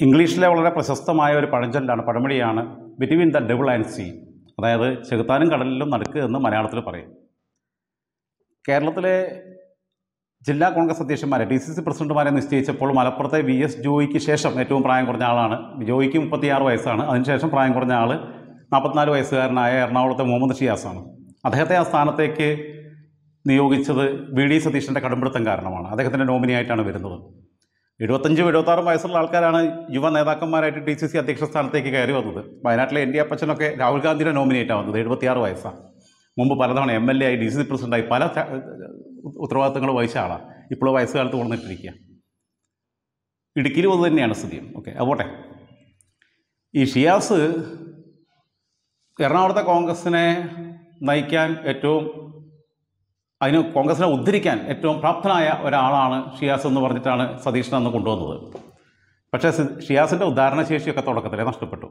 ഇംഗ്ലീഷിലെ വളരെ പ്രശസ്തമായ ഒരു പഴഞ്ചൊല്ലാണ് പഴമൊഴിയാണ് between the devil and sea അതായത് ചെകുത്താനും കടലിലും നടുക്ക് എന്ന് മലയാളത്തിൽ പറയും കേരളത്തിലെ ജില്ലാ കോൺഗ്രസ് അധ്യക്ഷന്മാരെ ഡി സി സി പ്രസിഡന്റുമാരെ നിശ്ചയിച്ചപ്പോൾ മലപ്പുറത്തെ വി എസ് ജോയിക്ക് ശേഷം ഏറ്റവും പ്രായം കുറഞ്ഞ ആളാണ് ജോയിക്ക് മുപ്പത്തിയാറ് വയസ്സാണ് അതിനുശേഷം പ്രായം കുറഞ്ഞ ആൾ നാൽപ്പത്തിനാല് വയസ്സുകാരനായ എറണാകുളത്തെ മുഹമ്മദ് ഷിയാസാണ് അദ്ദേഹത്തെ ആ സ്ഥാനത്തേക്ക് നിയോഗിച്ചത് വി ഡി സതീശൻ്റെ കടുംപിടുത്തം കാരണമാണ് അദ്ദേഹത്തിൻ്റെ നോമിനിയായിട്ടാണ് വരുന്നത് എഴുപത്തഞ്ചും എഴുപത്താറും വയസ്സുള്ള ആൾക്കാരാണ് യുവ നേതാക്കന്മാരായിട്ട് ഡി സി സി അധ്യക്ഷ സ്ഥാനത്തേക്ക് കയറി വന്നത് വയനാട്ടിലെ എൻ ഡി അപ്പച്ചനൊക്കെ രാഹുൽ ഗാന്ധിയുടെ നോമിനേറ്റാണ് വന്നത് എഴുപത്തിയാറ് വയസ്സാണ് മുമ്പ് പലതവണ എം എൽ എ ആയി ഡി സി സി പ്രസിഡൻ്റായി പല ച- ഉത്തരവാദിത്തങ്ങൾ വഹിച്ച ആളാണ് ഇപ്പോൾ വയസ്സുകാലത്ത് കൊണ്ടിട്ടിരിക്കുക ഇടുക്കിയിലും അത് തന്നെയാണ് സ്ഥിതി ഓക്കെ അതുപോട്ടെ ഈ ഷിയാസ് എറണാകുളത്തെ കോൺഗ്രസിനെ നയിക്കാൻ ഏറ്റവും അതിന് കോൺഗ്രസിനെ ഉദ്ധരിക്കാൻ ഏറ്റവും പ്രാപ്തനായ ഒരാളാണ് ഷിയാസ് എന്ന് പറഞ്ഞിട്ടാണ് സതീഷിനെ അന്ന് കൊണ്ടുവന്നത് പക്ഷേ സി- ഷിയാസിൻ്റെ ഉദാഹരണശേഷിയൊക്കെ തുടക്കത്തിലേ നഷ്ടപ്പെട്ടു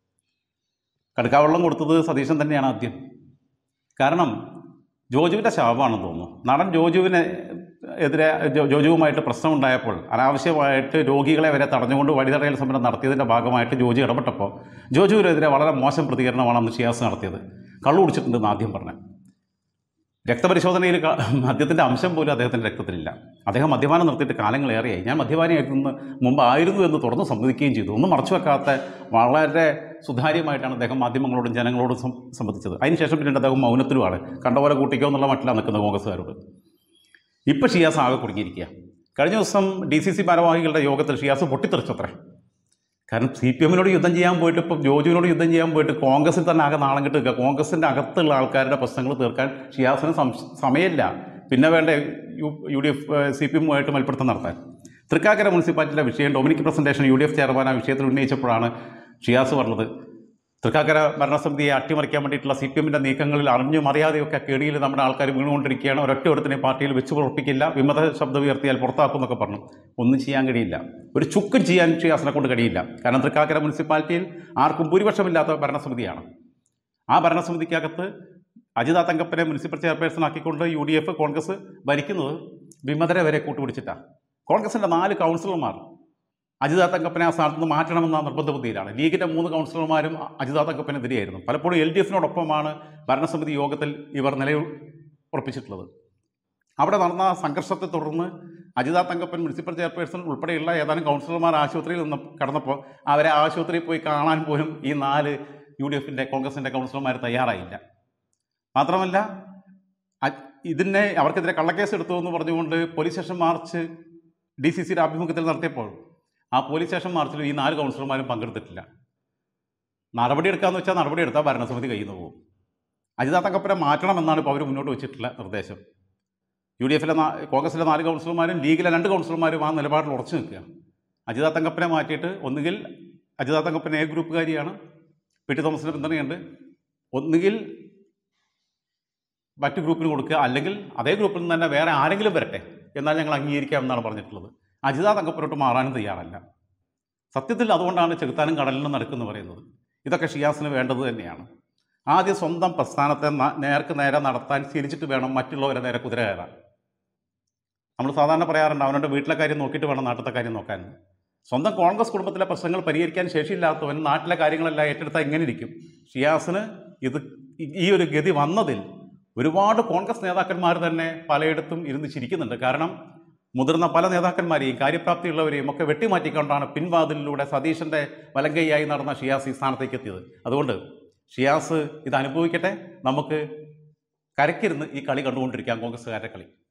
കടുക്കാവെള്ളം കൊടുത്തത് സതീശൻ തന്നെയാണ് ആദ്യം കാരണം ജോജുവിൻ്റെ ശാപമാണെന്ന് തോന്നുന്നു നടൻ ജോജുവിന് എതിരെ ജോ- ജോജുവുമായിട്ട് പ്രശ്നമുണ്ടായപ്പോൾ അനാവശ്യമായിട്ട് രോഗികളെ വരെ തടഞ്ഞുകൊണ്ട് വഴിതടയൽ സമരം നടത്തിയതിൻ്റെ ഭാഗമായിട്ട് ജോജു ഇടപെട്ടപ്പോൾ ജോജുവിനെതിരെ വളരെ മോശം പ്രതികരണമാണ് അന്ന് ഷിയാസ് നടത്തിയത് കള്ളു കുടിച്ചിട്ടുണ്ടെന്ന് ആദ്യം പറഞ്ഞു രക്തപരിശോധനയിൽ ക- മദ്യത്തിൻ്റെ അംശം പോലും അദ്ദേഹത്തിൻ്റെ രക്തത്തിലില്ല അദ്ദേഹം മദ്യപാനം നിർത്തിയിട്ട് കാലങ്ങളേറെയായി ഞാൻ മദ്യപാനിയായിരുന്നു മുമ്പ് ആയിരുന്നു എന്ന് തുറന്ന് സമ്മതിക്കുകയും ചെയ്തു ഒന്നും മറച്ചു വെക്കാത്ത വളരെ സുതാര്യമായിട്ടാണ് അദ്ദേഹം മാധ്യമങ്ങളോടും ജനങ്ങളോടും സം- സംബന്ധിച്ചത് അതിനുശേഷം പിന്നീട് അദ്ദേഹം മൗനത്തിലുമാണ് കണ്ട പോലെ കൂട്ടിക്കോ എന്നുള്ള മട്ടിലാണ് നിൽക്കുന്നത് കോൺഗ്രസ്സുകാരോട് ഇപ്പോൾ ഷിയാസ് ആകെ കുടുങ്ങിയിരിക്കുക കഴിഞ്ഞ ദിവസം ഡി സി സി ഭാരവാഹികളുടെ യോഗത്തിൽ ഷിയാസ് പൊട്ടിത്തെറിച്ചത്രേ കാരണം സി പി എമ്മിനോട് യുദ്ധം ചെയ്യാൻ പോയിട്ട് ഇപ്പം ജോജുവിനോട് യുദ്ധം ചെയ്യാൻ പോയിട്ട് കോൺഗ്രസിൽ തന്നെ ആകെ നാളം കെട്ട് നിൽക്കുക കോൺഗ്രസിൻ്റെ അകത്തുള്ള ആൾക്കാരുടെ പ്രശ്നങ്ങൾ തീർക്കാൻ ഷിയാസിന് സംശ- സമയമില്ല പിന്നെ വേണ്ട U U D F C P എമ്മുമായിട്ട് മൽപ്പിടുത്തം നടത്താൻ തൃക്കാക്കര മുനിസിപ്പാലിറ്റിയിലെ വിഷയം Dominic presentation U D F chairman ആ വിഷയത്തിൽ ഉന്നയിച്ചപ്പോഴാണ് ഷിയാസ് പറഞ്ഞത് തൃക്കാക്കര ഭരണസമിതിയെ അട്ടിമറിക്കാൻ വേണ്ടിയിട്ടുള്ള സി പി എമ്മിൻ്റെ നീക്കങ്ങളിൽ അറിഞ്ഞും അറിയാതെയൊക്കെ കേടിയിൽ നമ്മുടെ ആൾക്കാർ വീണുകൊണ്ടിരിക്കുകയാണ് ഒരൊറ്റ ഒരുത്തിനെ പാർട്ടിയിൽ വെച്ച് പുറപ്പിക്കില്ല വിമത ശബ്ദം ഉയർത്തിയാൽ പുറത്താക്കും എന്നൊക്കെ പറഞ്ഞു ഒന്നും ചെയ്യാൻ കഴിയില്ല ഒരു ചുക്കും ചെയ്യാൻ ഷിയാസിനെ കൊണ്ട് കഴിയില്ല കാരണം തൃക്കാക്കര മുനിസിപ്പാലിറ്റിയിൽ ആർക്കും ഭൂരിപക്ഷമില്ലാത്ത ഭരണസമിതിയാണ് ആ ഭരണസമിതിക്കകത്ത് അജിത തങ്കപ്പനെ മുനിസിപ്പൽ ചെയർപേഴ്സൺ ആക്കിക്കൊണ്ട് യു ഡി എഫ് കോൺഗ്രസ് ഭരിക്കുന്നത് വിമതരെ വരെ കൂട്ടുപിടിച്ചിട്ടാണ് കോൺഗ്രസിൻ്റെ നാല് കൗൺസിലർമാർ അജിത തങ്കപ്പനെ ആ സ്ഥാനത്ത് നിന്ന് മാറ്റണമെന്ന നിർബന്ധ ബുദ്ധിയിലാണ് ലീഗിൻ്റെ മൂന്ന് കൗൺസിലർമാരും അജിത തങ്കപ്പനെതിരെയായിരുന്നു പലപ്പോഴും എൽ ഡി എഫിനോടൊപ്പമാണ് ഭരണസമിതി യോഗത്തിൽ ഇവർ നില ഉറപ്പിച്ചിട്ടുള്ളത് അവിടെ നടന്ന സംഘർഷത്തെ തുടർന്ന് അജിത തങ്കപ്പൻ മുനിസിപ്പൽ ചെയർപേഴ്സൺ ഉൾപ്പെടെയുള്ള ഏതാനും കൗൺസിലർമാർ ആശുപത്രിയിൽ നിന്ന് കടന്നപ്പോൾ അവരെ ആശുപത്രിയിൽ പോയി കാണാൻ പോലും ഈ നാല് യു ഡി എഫിൻ്റെ കോൺഗ്രസിൻ്റെ കൗൺസിലർമാർ തയ്യാറായില്ല മാത്രമല്ല അ- ഇതിനെ അവർക്കെതിരെ കള്ളക്കേസ് എടുത്തു എന്ന് പറഞ്ഞുകൊണ്ട് police station march D C സിയുടെ ആഭിമുഖ്യത്തിൽ നടത്തിയപ്പോൾ ആ പോലീസ് സ്റ്റേഷൻ മാർച്ചിൽ ഈ നാല് കൗൺസിലർമാരും പങ്കെടുത്തിട്ടില്ല നടപടിയെടുക്കാന്ന് വെച്ചാൽ നടപടിയെടുത്താൽ ഭരണസമിതി കയ്യിൽ നിന്ന് പോകും അജിത തങ്കപ്പനെ മാറ്റണമെന്നാണ് ഇപ്പോൾ അവർ മുന്നോട്ട് വെച്ചിട്ടുള്ള നിർദ്ദേശം യു ഡി എഫിലെ നാ- കോൺഗ്രസിലെ നാല് കൗൺസിലർമാരും ലീഗിലെ രണ്ട് കൗൺസിലർമാരും ആ നിലപാടിൽ ഉറച്ചു നിൽക്കുക അജിത തങ്കപ്പനെ മാറ്റിയിട്ട് ഒന്നുകിൽ അജിത തങ്കപ്പൻ എ ഗ്രൂപ്പുകാരിയാണ് പി ടി തോമസിൻ്റെ പിന്തുണയുണ്ട് ഒന്നുകിൽ മറ്റു ഗ്രൂപ്പിന് കൊടുക്കുക അല്ലെങ്കിൽ അതേ ഗ്രൂപ്പിൽ നിന്ന് തന്നെ വേറെ ആരെങ്കിലും വരട്ടെ എന്നാൽ ഞങ്ങൾ അംഗീകരിക്കാം എന്നാണ് പറഞ്ഞിട്ടുള്ളത് അജിത തങ്കപ്പനോട്ട് മാറാനും തയ്യാറല്ല സത്യത്തിൽ അതുകൊണ്ടാണ് ചെകുത്താനും കടലിനും നടക്കുന്നു പറയുന്നത് ഇതൊക്കെ ഷിയാസിന് വേണ്ടത് തന്നെയാണ് ആദ്യം സ്വന്തം പ്രസ്ഥാനത്തെ ന- നേർക്ക് നേരെ നടത്താൻ ശീലിച്ചിട്ട് വേണം മറ്റുള്ളവരെ നേരെ കുതിര കയറാൻ നമ്മൾ സാധാരണ പറയാറുണ്ട് അവനവൻ്റെ വീട്ടിലെ കാര്യം നോക്കിയിട്ട് വേണം നാട്ടിലത്തെ കാര്യം നോക്കാൻ സ്വന്തം കോൺഗ്രസ് കുടുംബത്തിലെ പ്രശ്നങ്ങൾ പരിഹരിക്കാൻ ശേഷിയില്ലാത്തവൻ നാട്ടിലെ കാര്യങ്ങളെല്ലാം ഏറ്റെടുത്താൽ എങ്ങനെ ഇരിക്കും ഷിയാസിന് ഇത് ഈ- ഈ ഒരു ഗതി വന്നതിൽ ഒരുപാട് കോൺഗ്രസ് നേതാക്കന്മാർ തന്നെ പലയിടത്തും ഇരുന്ന് ചിരിക്കുന്നുണ്ട് കാരണം മുതിർന്ന പല നേതാക്കന്മാരെയും കാര്യപ്രാപ്തിയുള്ളവരെയും ഒക്കെ വെട്ടിമാറ്റിക്കൊണ്ടാണ് പിൻവാതിലിലൂടെ സതീശൻ്റെ വലങ്കൈയായി നടന്ന ഷിയാസ് ഈ സ്ഥാനത്തേക്ക് എത്തിയത് അതുകൊണ്ട് ഷിയാസ് ഇത് അനുഭവിക്കട്ടെ നമുക്ക് കരക്കിരുന്ന് ഈ കളി കണ്ടുകൊണ്ടിരിക്കാം കോൺഗ്രസ്സുകാരുടെ കളി